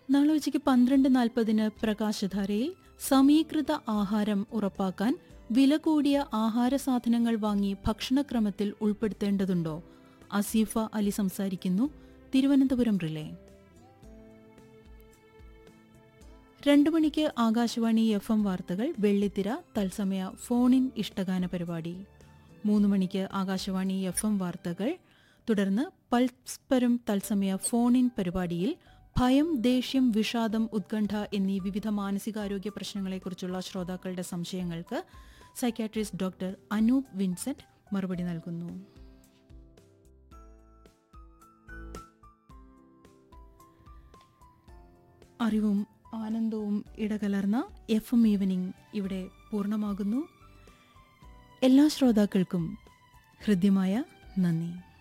നാളെ ഉച്ചയ്ക്ക് പന്ത്രണ്ട് നാൽപ്പതിന് പ്രകാശധാരയിൽ സമീകൃത ആഹാരം ഉറപ്പാക്കാൻ വില കൂടിയ ആഹാര സാധനങ്ങൾ വാങ്ങി ഭക്ഷണക്രമത്തിൽ ഉൾപ്പെടുത്തേണ്ടതുണ്ടോ അസീഫ അലി സംസാരിക്കുന്നു തിരുവനന്തപുരം റിലേ രണ്ടു മണിക്ക് ആകാശവാണി എഫ് എം വാർത്തകൾ വെള്ളിത്തിര തത്സമയ ഫോണിൻ ഇഷ്ടഗാന പരിപാടി മൂന്ന് മണിക്ക് ആകാശവാണി എഫ് എം വാർത്തകൾ തുടർന്ന് പൽസ്പരം തത്സമയ ഫോണിൻ പരിപാടിയിൽ ഭയം ദേഷ്യം വിഷാദം ഉത്കണ്ഠ എന്നീ വിവിധ മാനസികാരോഗ്യ പ്രശ്നങ്ങളെക്കുറിച്ചുള്ള ശ്രോതാക്കളുടെ സംശയങ്ങൾക്ക് സൈക്യാട്രിസ്റ്റ് ഡോക്ടർ അനൂപ് വിൻസെന്റ് മറുപടി നൽകുന്നു അറിവും ആനന്ദവും ഇടകലർന്ന എഫ് എം ഈവനിംഗ് ഇവിടെ പൂർണ്ണമാകുന്നു എല്ലാ ശ്രോതാക്കൾക്കും ഹൃദ്യമായ നന്ദി